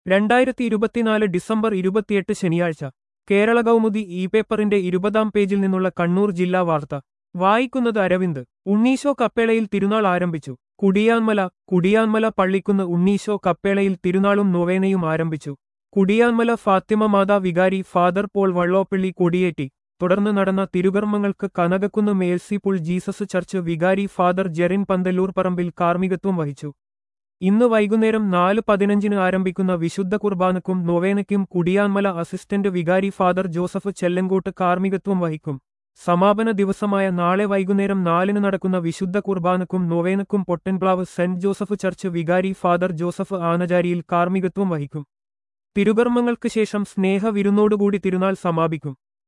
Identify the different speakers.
Speaker 1: രണ്ടായിരത്തി ഇരുപത്തിനാല് ഡിസംബർ ഇരുപത്തിയെട്ട് ശനിയാഴ്ച കേരള കൗമുദി ഇ പേപ്പറിന്റെ ഇരുപതാം പേജിൽ നിന്നുള്ള കണ്ണൂർ ജില്ലാ വാർത്ത വായിക്കുന്നത് അരവിന്ദ് ഉണ്ണീശോ കപ്പേളയിൽ തിരുനാൾ ആരംഭിച്ചു കുടിയാൻമല കുടിയാൻമല പള്ളിക്കുന്ന് ഉണ്ണീശോ കപ്പേളയിൽ തിരുനാളും നൊവേനയും ആരംഭിച്ചു കുടിയാൻമല ഫാത്തിമ മാതാ വികാരി ഫാദർ പോൾ വള്ളോപ്പള്ളി കൊടിയേറ്റി തുടർന്ന് നടന്ന തിരുകർമ്മങ്ങൾക്ക് കനകക്കുന്ന് മേൽസിപുൾ ജീസസ് ചർച്ച് വികാരി ഫാദർ ജെറിൻ പന്തല്ലൂർ പറമ്പിൽ കാർമ്മികത്വം വഹിച്ചു ഇന്ന് വൈകുന്നേരം നാല് പതിനഞ്ചിന് ആരംഭിക്കുന്ന വിശുദ്ധ കുർബാനക്കും നൊവേനയ്ക്കും കുടിയാൻമല അസിസ്റ്റന്റ് വികാരി ഫാദർ ജോസഫ് ചെല്ലങ്കോട്ട് കാർമ്മികത്വം വഹിക്കും സമാപന ദിവസമായ നാളെ വൈകുന്നേരം നാലിന് നടക്കുന്ന വിശുദ്ധ കുർബാനക്കും നൊവേനക്കും പൊട്ടൻപ്ലാവ് സെന്റ് ജോസഫ് ചർച്ച് വികാരി ഫാദർ ജോസഫ് ആനചാരിയിൽ കാർമ്മികത്വം വഹിക്കും തിരുകർമ്മങ്ങൾക്ക് ശേഷം സ്നേഹവിരുന്നോടുകൂടി തിരുനാൾ സമാപിക്കും